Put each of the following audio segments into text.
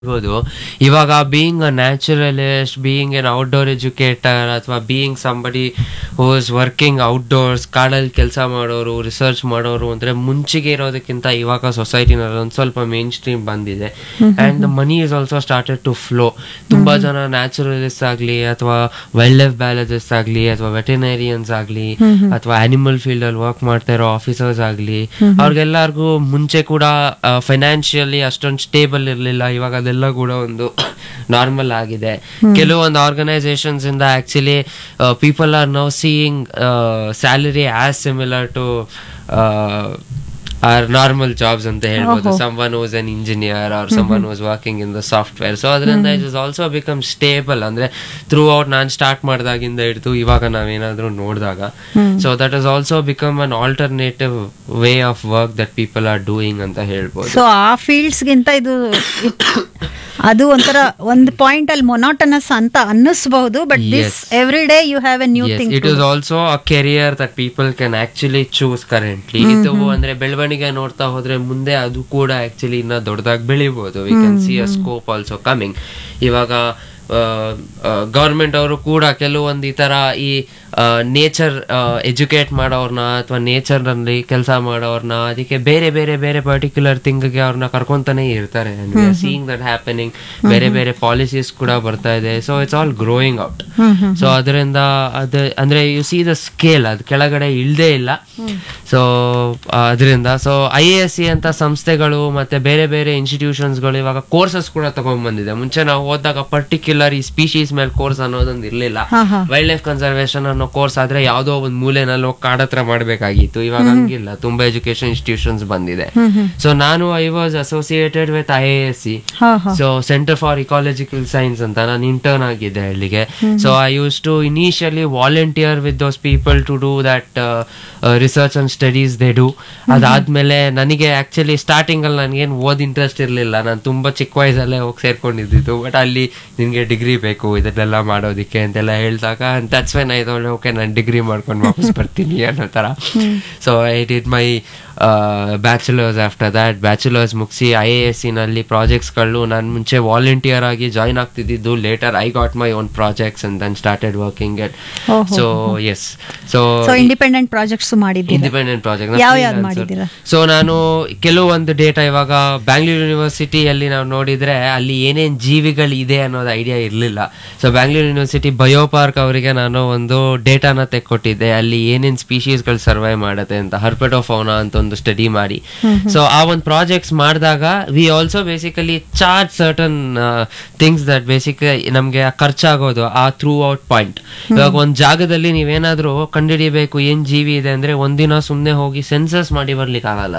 ಇರ್ಬೋದು ಇವಾಗ being uh naturalist being an outdoor educator ಅಥವಾ being somebody who's working outdoors ಕಾಡಲ್ಲಿ ಕೆಲಸ ಮಾಡೋರು ರಿಸರ್ಚ್ ಮಾಡೋರು ಅಂದ್ರೆ ಮುಂಚೆಗೆ ಇರೋದಕ್ಕಿಂತ ಇವಾಗ ಸೊಸೈಟಿನಲ್ಲಿ ಒಂದು ಸ್ವಲ್ಪ ಮೇನ್ ಸ್ಟ್ರೀಮ್ ಬಂದಿದೆ and money is also started to flow ತುಂಬಾ ಜನ ನ್ಯಾಚುರಲಿಸ್ಟ್ ಆಗಲಿ ಅಥವಾ ವೈಲ್ಡ್ ಲೈಫ್ ಬ್ಯಾಲಜಿಸ್ಟ್ ಆಗಲಿ ಅಥವಾ ವೆಟೆನರಿಯನ್ಸ್ ಆಗಲಿ ಅಥವಾ ಆನಿಮಲ್ ಫೀಲ್ಡ್ ಅಲ್ಲಿ ವರ್ಕ್ ಮಾಡ್ತಾ ಇರೋ ಆಫೀಸರ್ಸ್ ಆಗಲಿ ಅವ್ರಿಗೆಲ್ಲರಿಗೂ ಮುಂಚೆ ಕೂಡ ಫೈನಾನ್ಷಿಯಲಿ ಅಷ್ಟೊಂದು ಸ್ಟೇಬಲ್ ಇರಲಿಲ್ಲ ಇವಾಗ ಅದೆಲ್ಲ ಕೂಡ ಒಂದು ನಾರ್ಮಲ್ ಆಗಿದೆ ಕೆಲವೊಂದು ಆರ್ಗನೈಸೇಷನ್ಸ್ ಇಂದ actually people are now seeing salary as similar to our normal jobs ಅಂತ ಹೇಳ್ಬೋದು someone was an engineer or someone was working in the software so ಅದರಿಂದ it is also become stable ಅಂದ್ರೆ throughout ನಾನು start ಮಾಡಿದಾಗಿಂದ ಹಿಡಿದು ಇವಾಗ ನಾವೇನಾದ್ರೂ ನೋಡಿದಾಗ so that is also become an alternative way of work that people are doing ಅಂತ ಹೇಳ್ಬೋದು ಸೊ ಆ ಫೀಲ್ಡ್ಸ್ಗಿಂತ ಇದು it- ಅದು ಒಂಥರ ಒಂದು ಪಾಯಿಂಟ್ ಅಲ್ಲಿ ಮೊನಾಟನಸ್ ಅಂತ ಅನ್ನಿಸ್ಬಹುದು but this Yes. Every day you have a new Yes, thing it is also a career that people can actually choose currently. ಇದು ಅಂದ್ರೆ ಬೆಳವಣಿಗೆ ನೋಡ್ತಾ ಹೋದ್ರೆ ಮುಂದೆ ಅದು ಕೂಡ ಆಕ್ಚುಲಿ ಇನ್ನ ದೊಡ್ಡದಾಗಿ ಬೆಳಿಬಹುದು we can see uh scope also coming ಇವಾಗ ಗವರ್ಮೆಂಟ್ ಅವರು ಕೂಡ ಕೆಲವೊಂದು ಈ ತರ ಈ ನೇಚರ್ ಎಜುಕೇಟ್ ಮಾಡೋರ್ನ ಅಥವಾ ನೇಚರ್ ನಲ್ಲಿ ಕೆಲಸ ಮಾಡೋರ್ನ ಅದಕ್ಕೆ ಬೇರೆ ಬೇರೆ ಬೇರೆ ಪರ್ಟಿಕ್ಯುಲರ್ ಥಿಂಗ್ಗೆ ಅವ್ರನ್ನ ಕರ್ಕೊಂತಾನೆ ಇರ್ತಾರೆ ಸೀಯಿಂಗ್ ದಟ್ ಹ್ಯಾಪನಿಂಗ್ ಬೇರೆ ಬೇರೆ ಪಾಲಿಸೀಸ್ ಕೂಡ ಬರ್ತಾ ಇದೆ so it's all growing out so ಅದರಿಂದ ಅದ ಅಂದ್ರೆ ಯು ಸಿ ದ ಸ್ಕೇಲ್ ಅದು ಕೆಳಗಡೆ ಇಳ್ದೇ ಇಲ್ಲ ಸೊ ಅದರಿಂದ so I A S C ಅಂತ ಸಂಸ್ಥೆಗಳು ಮತ್ತೆ ಬೇರೆ ಬೇರೆ ಇನ್ಸ್ಟಿಟ್ಯೂಷನ್ಸ್ಗಳು ಇವಾಗ ಕೋರ್ಸಸ್ ಕೂಡ ತಗೊಂಡ್ ಬಂದಿದೆ ಮುಂಚೆ ನಾವು ಓದಿದಾಗ ಪರ್ಟಿಕ್ಯುಲರ್ ಈ ಸ್ಪೀಶೀಸ್ ಮೇಲೆ ಕೋರ್ಸ್ ಅನ್ನೋದೊಂದು ಇರ್ಲಿಲ್ಲ ಹಾ, ಹಾ. ವೈಲ್ಡ್ ಲೈಫ್ ಕನ್ಸರ್ವೇಷನ್ ಅನ್ನೋ ಕೋರ್ಸ್ ಆದ್ರೆ ಯಾವ್ದೋ ಒಂದು ಮೂಲೆನಲ್ಲಿ ಹೋಗಿ ಕಾಡತ್ರ ಮಾಡ್ಬೇಕಾಗಿತ್ತು ಇವಾಗ ಹಂಗಿಲ್ಲ ತುಂಬಾ ಎಜುಕೇಶನ್ ಇನ್ಸ್ಟಿಟ್ಯೂಷನ್ಸ್ ಬಂದಿದೆ ಸೊ ನಾನು I was associated with I A S C ಹಾ ಹಾ so centre for ecological science ಅಂತ ನಾನು ಇಂಟರ್ನ್ ಆಗಿದ್ದೆ ಅಲ್ಲಿಗೆ so I use to initially volunteer with those people to do that research and studies they do ಅದಾದ್ಮೇಲೆ ನನಗೆ actually starting ಅಲ್ಲಿ ನನಗೇನು ಓದ್ ಇಂಟ್ರೆಸ್ಟ್ ಇರಲಿಲ್ಲ ನಾನು ತುಂಬಾ ಚಿಕ್ಕ ವಯಸ್ಸಲ್ಲೇ ಹೋಗಿ ಸೇರ್ಕೊಂಡಿದ್ದು ಬಟ್ ಅಲ್ಲಿ ನಿನ್ಗೆ ಡಿಗ್ರಿ ಬೇಕು ಇದನ್ನೆಲ್ಲ ಮಾಡೋದಿಕ್ಕೆ ಅಂತೆಲ್ಲ ಹೇಳಿದಾಗ ದಟ್ಸ್ ವೆನ್ ಐ ತೊಗೊಂಡು ಓಕೆ ನಾನು ಡಿಗ್ರಿ ಮಾಡ್ಕೊಂಡು ವಾಪಸ್ ಬರ್ತೀನಿ ಅನ್ನೋ ಥರ so I did my bachelors after that bachelors ಮುಗಿಸಿ ಐ ಎ ಎಸ್ ನಲ್ಲಿ ಪ್ರಾಜೆಕ್ಟ್ಸ್ಗಳು ನಾನು ಮುಂಚೆ ವಾಲಂಟಿಯರ್ ಆಗಿ ಜಾಯ್ನ್ ಆಗ್ತಿದ್ದು later I got my own projects and then started working at ಓಹೋ. So yes so so independent projects ಮಾಡಿದ್ದೀರಾ ಇಂಡಿಪೆಂಡೆಂಟ್ ಪ್ರಾಜೆಕ್ಟ್ ಯಾವ ಯಾವ್ದು ಮಾಡಿದ್ದೀರಾ ಸೊ ನಾನು ಕೆಲವೊಂದು ಡೇಟಾ ಇವಾಗ ಬ್ಯಾಂಗ್ಳೂರ್ ಯೂನಿವರ್ಸಿಟಿಯಲ್ಲಿ ನಾವು ನೋಡಿದ್ರೆ ಅಲ್ಲಿ ಏನೇನ್ ಜೀವಿಗಳು ಇದೆ ಅನ್ನೋದು ಐಡಿಯಾ ಇರಲಿಲ್ಲ so Bangalore university bio park ಅವರಿಗೆ ನಾನು ಒಂದು ಡೇಟಾನ ತೆಕ್ಕೊಟ್ಟಿದ್ದೆ ಅಲ್ಲಿ ಏನೇನ್ ಸ್ಪೀಶೀಸ್ಗಳು ಸರ್ವೈವ್ ಮಾಡುತ್ತೆ ಅಂತ ಹರ್ಪೆಟೋಫೌನಾ ಅಂತ ಒಂದು ಸ್ಟಡಿ ಮಾಡಿ ಸೊ ಆ ಒಂದು ಪ್ರಾಜೆಕ್ಟ್ಸ್ ಮಾಡಿದಾಗ we also basically charge certain things that basic ನಮಗೆ ಖರ್ಚಾಗೋದು ಆ ಥ್ರೂ ಔಟ್ ಪಾಯಿಂಟ್ ಇವಾಗ ಒಂದು ಜಾಗದಲ್ಲಿ ನೀವೇನಾದ್ರೂ ಕಂಡುಹಿಡಿಬೇಕು ಏನ್ ಜೀವಿ ಇದೆ ಅಂದ್ರೆ ಒಂದಿನ ಸುಮ್ನೆ ಹೋಗಿ ಸೆನ್ಸಸ್ ಮಾಡಿ ಬರ್ಲಿಕ್ಕೆ ಆಗಲ್ಲ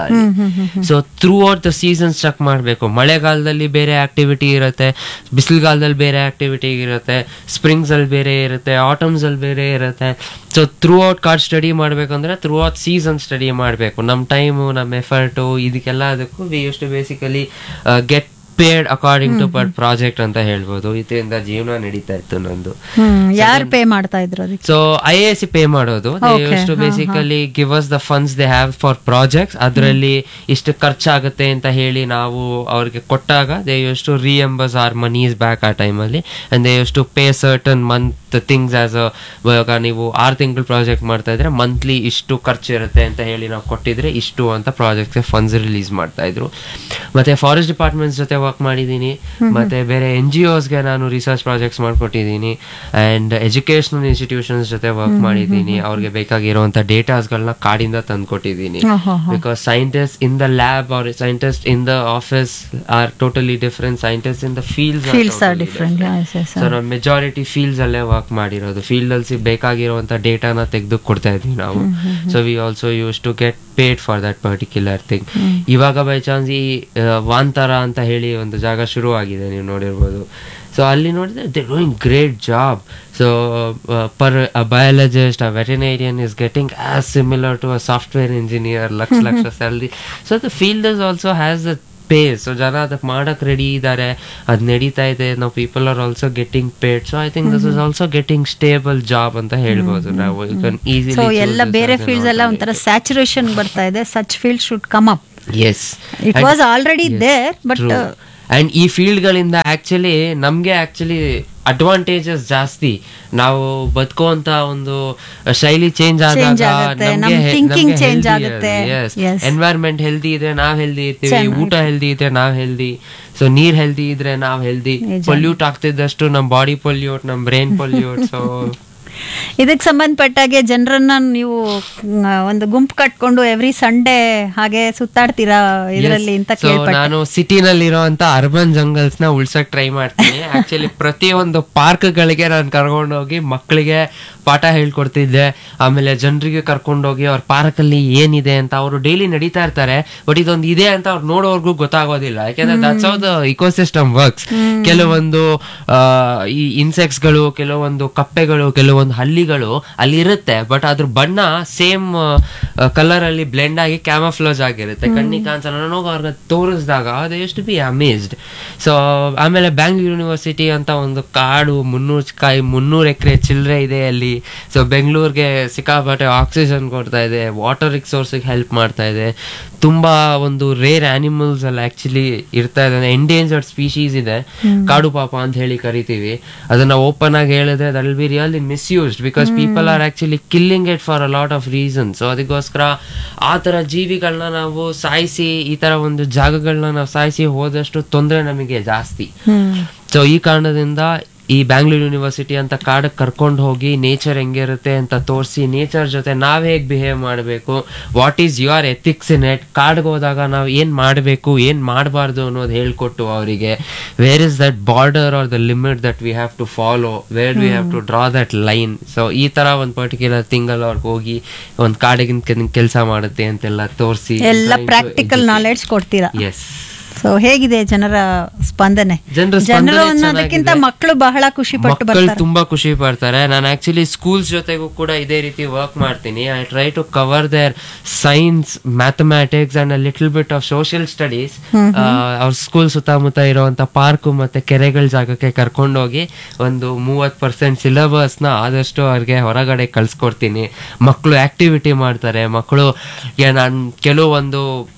so throughout the seasons check ಮಾಡಬೇಕು ಮಳೆಗಾಲದಲ್ಲಿ ಬೇರೆ ಆಕ್ಟಿವಿಟಿ ಇರುತ್ತೆ ಬಿಸಿಲುಗಾಲದಲ್ಲಿ ಬೇರೆ ಆಕ್ಟಿವಿಟಿ ಇರುತ್ತೆ ಸ್ಪ್ರಿಂಗ್ಸ್ ಅಲ್ಲಿ ಬೇರೆ ಇರುತ್ತೆ ಆಟಮ್ಸ್ ಅಲ್ಲಿ ಬೇರೆ ಇರುತ್ತೆ so throughout card study ಮಾಡ್ಬೇಕಂದ್ರೆ ಥ್ರೂ ಔಟ್ ಸೀಸನ್ ಸ್ಟಡಿ ಮಾಡಬೇಕು ನಮ್ಮ ಟೈಮು ನಮ್ಮ ಎಫರ್ಟು ಇದಕ್ಕೆಲ್ಲ ಅದಕ್ಕೂ we use to basically get paid according to per project ಅಂತ ಹೇಳ್ಬೋದು ಇದರಿಂದ ಜೀವನ ನಡೀತಾ ಇತ್ತು ನಂದು ಹ್ಮ್ ಯಾರು ಪೇ ಮಾಡ್ತಾ ಇದ್ರು ಅದಕ್ಕೆ so I S C pay ಮಾಡೋದು Okay, ಟು ಹಾ, basically give us the funds they have for projects ಅದರಲ್ಲಿ ಇಷ್ಟು ಖರ್ಚಾಗುತ್ತೆ ಅಂತ ಹೇಳಿ ನಾವು ಅವ್ರಿಗೆ ಕೊಟ್ಟಾಗ they use to reimburse our monies back ಆ ಟೈಮಲ್ಲಿ and they use to pay certain month things as ಇವಾಗ ನೀವು ಆರು ತಿಂಗಳು ಪ್ರಾಜೆಕ್ಟ್ ಮಾಡ್ತಾ ಇದ್ರೆ ಮಂತ್ಲಿ ಇಷ್ಟು ಖರ್ಚು ಇರುತ್ತೆ ಅಂತ ಹೇಳಿ ನಾವು ಕೊಟ್ಟಿದ್ರೆ ಇಷ್ಟು ಅಂತ ಪ್ರಾಜೆಕ್ಟ್ಗೆ ಫಂಡ್ಸ್ ರಿಲೀಸ್ ಮಾಡ್ತಾ ಇದ್ರು ಮತ್ತೆ ಫಾರೆಸ್ಟ್ ಡಿಪಾರ್ಟ್ಮೆಂಟ್ಸ್ ಜೊತೆ ವರ್ಕ್ ಮಾಡಿದ್ದೀನಿ ಮತ್ತೆ ಬೇರೆ ಎನ್ ಜಿ ಒಸ್ಗೆ ನಾನು ರಿಸರ್ಚ್ ಪ್ರಾಜೆಕ್ಟ್ಸ್ ಮಾಡ್ಕೊಟ್ಟಿದ್ದೀನಿ ಅಂಡ್ ಎಜುಕೇಶನಲ್ ಇನ್ಸ್ಟಿಟ್ಯೂಷನ್ಸ್ ಜೊತೆ ವರ್ಕ್ ಮಾಡಿದ್ದೀನಿ ಅವ್ರಿಗೆ ಬೇಕಾಗಿರುವಂತ ಡೇಟಾಸ್ಗಳನ್ನ ಕಾಡಿಂದ ತಂದ್ಕೊಟ್ಟಿದ್ದೀನಿ ಹಾ, ಹಾ, ಹಾ. Because scientist in the lab are scientist in the office are totally different scientist in the fields fields are different so ನಾವು ಮೆಜಾರಿಟಿ ಫೀಲ್ಡ್ಸ್ ಅಲ್ಲೇ ವರ್ಕ್ ಮಾಡಿರೋದು ಫೀಲ್ಡ್ ಅಲ್ಲಿ ಬೇಕಾಗಿರುವಂತ ಡೇಟಾನ ತೆಗೆದು ಕೊಡ್ತಾ ಇದೀವಿ ನಾವು so we also use to get paid for that particular thing ಇವಾಗ ಬೈ ಚಾನ್ಸ್ ಈ ಆ, ವಾಂತರ ಅಂತ ಹೇಳಿ ಒಂದು ಜಾಗ ಶುರು ಆಗಿದೆ ನೀವು ನೋಡಿರ್ಬೋದು ಸೊ ಅಲ್ಲಿ ನೋಡಿದ್ರೆ they doing great job so per biologist uh veterinarian is getting as similar to uh software engineer lakh lakh salary so the field is also has the pay so ಜನ ಅದಕ್ಕೆ ಮಾಡಕ್ ರೆಡಿ ಇದ್ದಾರೆ ಅದ್ ನಡೀತಾ ಇದೆ ನಾವು people are also getting paid so I think this is also getting stable job ಅಂತ ಹೇಳ್ಬೋದು ನಾವು ಈಸಿಲಿ ಸೊ ಎಲ್ಲ ಬೇರೆ ಫೀಲ್ಡ್ಸ್ ಎಲ್ಲ ಒಂಥರ ಸ್ಯಾಚುರೇಷನ್ ಬರ್ತಾ ಇದೆ such field should come up as it was already there but and ಈ ಫೀಲ್ಡ್ಗಳಿಂದ ಆಕ್ಚುಲಿ ನಮ್ಗೆ ಆಕ್ಚುಲಿ ಅಡ್ವಾಂಟೇಜಸ್ ಜಾಸ್ತಿ ನಾವು ಬದುಕುವಂತ ಒಂದು ಶೈಲಿ ಚೇಂಜ್ Change ಆದಾಗ ಆಗುತ್ತೆ, ನಮ್ thinking change ಆಗುತ್ತೆ. Yes. ಎನ್ವೈರ್ಮೆಂಟ್ ಹೆಲ್ದಿ ಇದ್ರೆ ನಾವ್ ಹೆಲ್ದಿ ಇರ್ತೀವಿ ಚೆನ್ನಾಗಿ. ಊಟ ಹೆಲ್ದಿ ಇದ್ರೆ ನಾವ್ ಹೆಲ್ದಿ ಸೊ ನೀರ್ ಹೆಲ್ದಿ ಇದ್ರೆ ನಾವ್ ಹೆಲ್ದಿ ನಿಜ. ಪೊಲ್ಯೂಟ್ ಆಗ್ತಿದ್ದಷ್ಟು ನಮ್ ಬಾಡಿ ಪೊಲ್ಯೂಟ್ ನಮ್ ಬ್ರೈನ್ ಪೊಲ್ಯೂಟ್ ಸೊ ಇದಕ್ಕೆ ಸಂಬಂಧಪಟ್ಟಾಗೆ ಜನರನ್ನ ನೀವು ಮ್, ಒಂದು ಗುಂಪು ಕಟ್ಕೊಂಡು ಎವ್ರಿ ಸಂಡೇ ಹಾಗೆ ಸುತ್ತಾಡ್ತೀರಾ ಇದರಲ್ಲಿ ಅಂತ ಸೊ ಕೇಳ್ಪಟ್ಟೆ ನಾನು ಸಿಟಿನಲ್ಲಿ ಇರೋಂತ ಅರ್ಬನ್ ಜಂಗಲ್ಸ್ ನ ಉಳ್ಸಕ್ ಟ್ರೈ ಮಾಡ್ತೀನಿ ಆಕ್ಚುಲಿ ಪ್ರತಿಯೊಂದು ಪಾರ್ಕ್ ಗಳಿಗೆ ನಾನು ಕರ್ಕೊಂಡು ಹೋಗಿ ಮಕ್ಕಳಿಗೆ ಪಾಠ ಹೇಳ್ಕೊಡ್ತಿದ್ದೆ ಆಮೇಲೆ ಜನರಿಗೆ ಕರ್ಕೊಂಡೋಗಿ ಅವ್ರ ಪಾರ್ಕ್ ಅಲ್ಲಿ ಏನಿದೆ ಅಂತ ಅವರು ಡೈಲಿ ನಡೀತಾ ಇರ್ತಾರೆ ಬಟ್ ಇದೊಂದು ಇದೆ ಅಂತ ಅವ್ರು ನೋಡೋರ್ಗು ಗೊತ್ತಾಗೋದಿಲ್ಲ ಯಾಕೆಂದ್ರೆ that's how the ecosystem works ಕೆಲವೊಂದು ಆ, ಈ ಇನ್ಸೆಕ್ಟ್ಸ್ ಗಳು ಕೆಲವೊಂದು ಕಪ್ಪೆಗಳು ಕೆಲವೊಂದು ಹಲ್ಲಿಗಳು ಅಲ್ಲಿ ಇರುತ್ತೆ ಬಟ್ ಅದ್ರ ಬಣ್ಣ ಸೇಮ್ ಕಲರ್ ಅಲ್ಲಿ ಬ್ಲೆಂಡ್ ಆಗಿ ಕ್ಯಾಮಫ್ಲೋಜ್ ಆಗಿರುತ್ತೆ ಕಣ್ಣಿಗೆ ಕಾಣಿಸಲ್ಲ ನಾನು ಹೋಗಿ ಅವ್ರಿಗೆ ತೋರಿಸಿದಾಗ ಅದು ಎಷ್ಟು ಬಿ ಅಮೇಸ್ಡ್ ಸೊ ಆಮೇಲೆ ಬ್ಯಾಂಗ್ಳೂರ್ ಯೂನಿವರ್ಸಿಟಿ ಅಂತ ಒಂದು ಕಾಡು ಮುನ್ನೂರು ಕಾಯಿ ಮುನ್ನೂರು ಎಕರೆ ಚಿಲ್ಲರೆ ಇದೆ ಅಲ್ಲಿ ಸೊ ಬೆಂಗಳೂರಿಗೆ ಸಿಕ್ಕಾಪಟ್ಟೆ ಆಕ್ಸಿಜನ್ ಕೊಡ್ತಾ ಇದೆ ವಾಟರ್ ರಿಸೋರ್ಸಿಗೆ ಹೆಲ್ಪ್ ಮಾಡ್ತಾ ಇದೆ ತುಂಬಾ ಒಂದು ರೇರ್ ಆನಿಮಲ್ಸ್ ಅಲ್ಲಿ ಆಕ್ಚುಲಿ ಇರ್ತಾ ಇದೆ ಎಂಡೇಂಜರ್ಡ್ ಸ್ಪೀಶೀಸ್ ಇದೆ ಕಾಡು ಪಾಪ ಅಂತ ಹೇಳಿ ಕರಿತೀವಿ ಅದನ್ನ ಓಪನ್ ಆಗಿ ಹೇಳಿದ್ರೆ that will be really misused because people are actually killing it for a lot of reasons so ಅದಕ್ಕೋಸ್ಕರ ಆ ತರ ಜೀವಿಗಳನ್ನ ನಾವು ಸಾಯಿಸಿ ಈ ತರ ಒಂದು ಜಾಗಗಳನ್ನ ನಾವು ಸಾಯಿಸಿ ಹೋದಷ್ಟು ತೊಂದರೆ ನಮಗೆ ಜಾಸ್ತಿ ಹ್ಮ್ ಸೊ ಈ ಕಾರಣದಿಂದ ಈ ಬ್ಯಾಂಗ್ಳೂರ್ ಯೂನಿವರ್ಸಿಟಿ ಅಂತ ಕಾಡಕ್ಕೆ ಕರ್ಕೊಂಡು ಹೋಗಿ ನೇಚರ್ ಹೆಂಗಿರುತ್ತೆ ಅಂತ ತೋರಿಸಿ ನೇಚರ್ ಜೊತೆ ನಾವ್ ಹೇಗ್ ಬಿಹೇವ್ ಮಾಡಬೇಕು what is your ethics in it ಕಾಡ್ಗೆ ಹೋದಾಗ ನಾವು ಏನ್ ಮಾಡಬೇಕು ಏನ್ ಮಾಡಬಾರ್ದು ಅನ್ನೋದು ಹೇಳ್ಕೊಟ್ಟು ಅವರಿಗೆ where is that border or the limit that we have to follow where we have to draw that line so ಈ ತರ ಒಂದು ಪರ್ಟಿಕ್ಯುಲರ್ ತಿಂಗಲ್ ಅವ್ರಿಗೆ ಹೋಗಿ ಒಂದು ಕಾಡಿಗಿನ ಕೆಲಸ ಮಾಡುತ್ತೆ ಅಂತೆಲ್ಲ ತೋರಿಸಿ ಎಲ್ಲ ಪ್ರಾಕ್ಟಿಕಲ್ ನಾಲೆಡ್ಜ್ ಕೊಡ್ತೀರಾ ಎಸ್ ಸೊ ಹೇಗಿದೆ ಜನರ ಸ್ಪಂದನೆ ಜನರ ಸ್ಪಂದನೆ ಜನರು ಅನ್ನೋದಕ್ಕಿಂತ ಚೆನ್ನಾಗಿದೆ. ಮಕ್ಕಳು ಬಹಳ ಖುಷಿ ಪಟ್ಟು ಮಕ್ಕಳು ಬರ್ತಾರೆ ತುಂಬಾ ಖುಷಿ ಪಡ್ತಾರೆ ನಾನು ಆಕ್ಚುಲಿ ಸ್ಕೂಲ್ಸ್ ಜೊತೆಗೂ ಕೂಡ ಇದೇ ರೀತಿ ವರ್ಕ್ ಮಾಡ್ತೀನಿ I try to cover their science mathematics and little bit of social studies ಅವ್ರ ಸ್ಕೂಲ್ ಸುತ್ತಮುತ್ತ ಇರುವಂತ ಪಾರ್ಕ್ ಮತ್ತೆ ಕೆರೆಗಳ ಜಾಗಕ್ಕೆ ಕರ್ಕೊಂಡೋಗಿ ಒಂದು ಮೂವತ್ ಪರ್ಸೆಂಟ್ ಸಿಲೆಬಸ್ ನ ಆದಷ್ಟು ಅವ್ರಿಗೆ ಹೊರಗಡೆ ಕಳ್ಸ್ಕೊಡ್ತೀನಿ ಮಕ್ಕಳು ಆಕ್ಟಿವಿಟಿ ಮಾಡ್ತಾರೆ ಮಕ್ಕಳು ನಾನು ಕೆಲವೊಂದು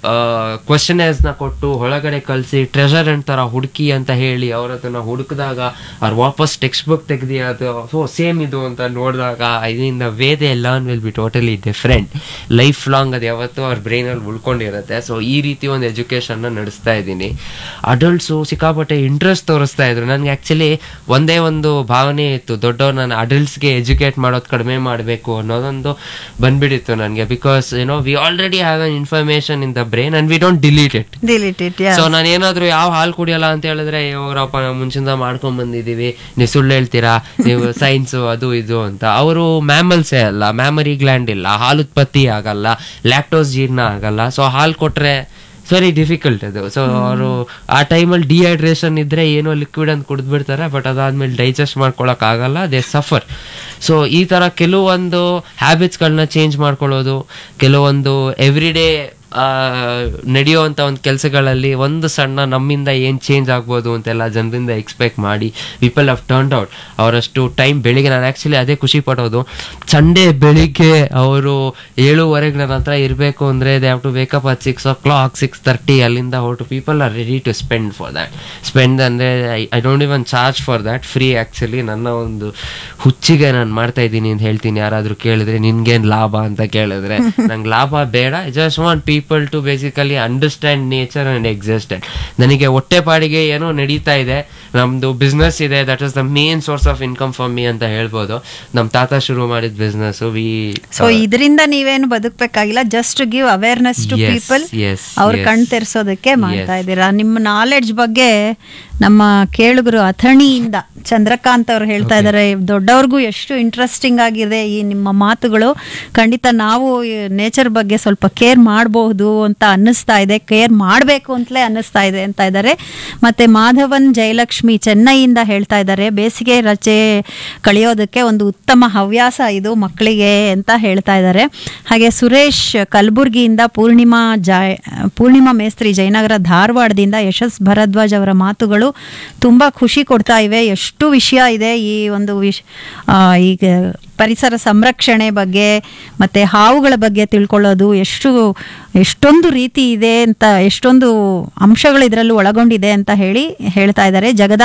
ಕ್ವಶನೇರ್ಸ್ ನ ಕೊಟ್ಟು ಒಳಗಡೆ ಕಳ್ಸಿ ಟ್ರೆಷರ್ ಅಂಡ್ ತರ ಹುಡುಕಿ ಅಂತ ಹೇಳಿ ಅವ್ರ ಅದನ್ನ ಹುಡುಕಿದಾಗ ಅವ್ರು ವಾಪಸ್ ಟೆಕ್ಸ್ಟ್ ಬುಕ್ ತೆಗ್ದಿ ಅದು ಸೊ ಸೇಮ್ ಇದು ಅಂತ ನೋಡಿದಾಗ ಇದರಿಂದ ವೇದೆ learn will be totally different life long ಅದು ಯಾವತ್ತೂ ಅವ್ರ ಬ್ರೈನ್ ಅಲ್ಲಿ ಉಳ್ಕೊಂಡಿರುತ್ತೆ ಸೊ ಈ ರೀತಿ ಒಂದು ಎಜುಕೇಶನ್ ನ ನಡೆಸ್ತಾ ಇದ್ದೀನಿ ಅಡಲ್ಟ್ಸು ಸಿಕ್ಕಾಪಟ್ಟೆ ಇಂಟ್ರೆಸ್ಟ್ ತೋರಿಸ್ತಾ ಇದ್ರು ನನ್ಗೆ ಆಕ್ಚುಲಿ ಒಂದೇ ಒಂದು ಭಾವನೆ ಇತ್ತು ದೊಡ್ಡವ್ರು ನಾನು ಅಡಲ್ಟ್ಸ್ಗೆ ಎಜುಕೇಟ್ ಮಾಡೋದು ಕಡಿಮೆ ಮಾಡಬೇಕು ಅನ್ನೋದೊಂದು ಬಂದ್ಬಿಡಿತ್ತು ನನಗೆ ಬಿಕಾಸ್ ಏನೋ we already have an information in the brain and we don't delete it delete it so ನಾನು ಏನಾದ್ರು ಯಾವ ಹಾಲು ಕುಡಿಯಲ್ಲ ಅಂತ ಹೇಳಿದ್ರೆ ಹೋಗ್ರಪ್ಪ ನಾವು ಮುಂಚಿಂದ ಮಾಡ್ಕೊಂಡ್ ಬಂದಿದೀವಿ ನೀವು ಸುಳ್ಳು ಹೇಳ್ತೀರಾ ನೀವು ಸೈನ್ಸ್ ಅದು ಇದು ಅಂತ ಅವರು ಮ್ಯಾಮಲ್ಸೇ ಅಲ್ಲ ಮ್ಯಾಮರಿ ಗ್ಲ್ಯಾಂಡ್ ಇಲ್ಲ ಹಾಲು ಉತ್ಪತ್ತಿ ಆಗಲ್ಲ ಲ್ಯಾಕ್ಟೋಸ್ ಜೀರ್ಣ ಆಗಲ್ಲ ಸೊ ಹಾಲು ಕೊಟ್ರೆ ವೆರಿ ಡಿಫಿಕಲ್ಟ್ ಅದು ಸೊ ಅವರು ಆ ಟೈಮಲ್ಲಿ ಡಿಹೈಡ್ರೇಷನ್ ಇದ್ರೆ ಏನೋ ಲಿಕ್ವಿಡ್ ಅಂತ ಕುಡಿದ್ಬಿಡ್ತಾರೆ ಬಟ್ ಅದಾದ್ಮೇಲೆ ಡೈಜೆಸ್ಟ್ ಮಾಡ್ಕೊಳಕ್ ಆಗಲ್ಲ ದೇ ಸಫರ್ ಸೊ ಈ ತರ ಕೆಲವೊಂದು ಹ್ಯಾಬಿಟ್ಸ್ಗಳನ್ನ ಚೇಂಜ್ ಮಾಡ್ಕೊಳ್ಳೋದು ಕೆಲವೊಂದು ಎವ್ರಿ ಡೇ ನಡೆಯುವಂತ ಒಂದು ಕೆಲಸಗಳಲ್ಲಿ ಒಂದು ಸಣ್ಣ ನಮ್ಮಿಂದ ಏನ್ ಚೇಂಜ್ ಆಗ್ಬೋದು ಅಂತೆಲ್ಲ ಜನರಿಂದ ಎಕ್ಸ್ಪೆಕ್ಟ್ ಮಾಡಿ ಪೀಪಲ್ ಹವ್ ಟರ್ನ್ ಔಟ್ ಅವರಷ್ಟು ಟೈಮ್ ಬೆಳಿಗ್ಗೆ ನಾನು ಆಕ್ಚುಲಿ ಅದೇ ಖುಷಿ ಪಡೋದು ಸಂಡೇ ಬೆಳಿಗ್ಗೆ ಅವರು ಏಳುವರೆಗೆ ನನ್ನ ಹತ್ರ ಇರಬೇಕು ಅಂದ್ರೆ they have to wake up at six o'clock six thirty ಅಲ್ಲಿಂದ ಹೊರಟು people are ready to spend for that spend ಅಂದ್ರೆ I don't even charge for that free actually ನನ್ನ ಒಂದು ಹುಚ್ಚಿಗೆ ನಾನು ಮಾಡ್ತಾ ಇದ್ದೀನಿ ಅಂತ ಹೇಳ್ತೀನಿ ಯಾರಾದ್ರೂ ಕೇಳಿದ್ರೆ ನಿನ್ಗೇನ್ ಲಾಭ ಅಂತ ಕೇಳಿದ್ರೆ ನಂಗೆ ಲಾಭ ಬೇಡ just want people to basically understand nature and existent ನನಗೆ ಹೊಟ್ಟೆಪಾಡಿಗೆ ಏನೋ ನಡೀತಾ ಇದೆ ನಮ್ದು ಬಿಸ್ನೆಸ್ ಇದೆ that is the main source of income for me ಅಂತ ಹೇಳ್ಬೋದು ನಮ್ ತಾತ ಶುರು ಮಾಡಿದ ಬಿಸ್ನೆಸ್ ವಿ ಸೊ ಇದರಿಂದ ನೀವೇನು ಬದುಕಬೇಕಾಗಿಲ್ಲ just give awareness to Yes, people yes, ಅವ್ರ yes. ಕಣ್ ತೆರೆಸೋದಕ್ಕೆ ಮಾಡ್ತಾ Yes. ಇದ್ದೀರಾ ನಿಮ್ಮ ನಾಲೆಡ್ಜ್ ಬಗ್ಗೆ ನಮ್ಮ ಕೇಳುಗರು ಅಥಣಿಯಿಂದ ಚಂದ್ರಕಾಂತ್ ಅವ್ರು ಹೇಳ್ತಾ ಇದ್ದಾರೆ ದೊಡ್ಡವ್ರಿಗೂ ಎಷ್ಟು ಇಂಟ್ರೆಸ್ಟಿಂಗ್ ಆಗಿದೆ ಈ ನಿಮ್ಮ ಮಾತುಗಳು ಖಂಡಿತ ನಾವು ನೇಚರ್ ಬಗ್ಗೆ ಸ್ವಲ್ಪ ಕೇರ್ ಮಾಡಬಹುದು ಅಂತ ಅನ್ನಿಸ್ತಾ ಇದೆ ಕೇರ್ ಮಾಡಬೇಕು ಅಂತಲೇ ಅನ್ನಿಸ್ತಾ ಇದೆ ಅಂತ ಇದ್ದಾರೆ ಮತ್ತೆ ಮಾಧವನ್ ಜಯಲಕ್ಷ್ಮಿ ಚೆನ್ನೈಯಿಂದ ಹೇಳ್ತಾ ಇದ್ದಾರೆ ಬೇಸಿಗೆ ರಜೆ ಕಳೆಯೋದಕ್ಕೆ ಒಂದು ಉತ್ತಮ ಹವ್ಯಾಸ ಇದು ಮಕ್ಕಳಿಗೆ ಅಂತ ಹೇಳ್ತಾ ಇದ್ದಾರೆ ಹಾಗೆ ಸುರೇಶ್ ಕಲಬುರ್ಗಿಯಿಂದ ಪೂರ್ಣಿಮಾ ಜಯ ಪೂರ್ಣಿಮಾ ಮೇಸ್ತ್ರಿ ಜಯನಗರ ಧಾರವಾಡದಿಂದ ಯಶಸ್ ಭರದ್ವಾಜ್ ಅವರ ಮಾತುಗಳು ತುಂಬ ಖುಷಿ ಕೊಡ್ತಾ ಇವೆ ಎಷ್ಟು ವಿಷಯ ಇದೆ ಈ ಒಂದು ವಿಷ ಆ, ಈಗ ಪರಿಸರ ಸಂರಕ್ಷಣೆ ಬಗ್ಗೆ ಮತ್ತೆ ಹಾವುಗಳ ಬಗ್ಗೆ ತಿಳ್ಕೊಳ್ಳೋದು ಎಷ್ಟು ಎಷ್ಟೊಂದು ರೀತಿ ಇದೆ ಅಂತ ಎಷ್ಟೊಂದು ಅಂಶಗಳು ಇದರಲ್ಲೂ ಒಳಗೊಂಡಿದೆ ಅಂತ ಹೇಳಿ ಹೇಳ್ತಾ ಇದ್ದಾರೆ ಜಗದ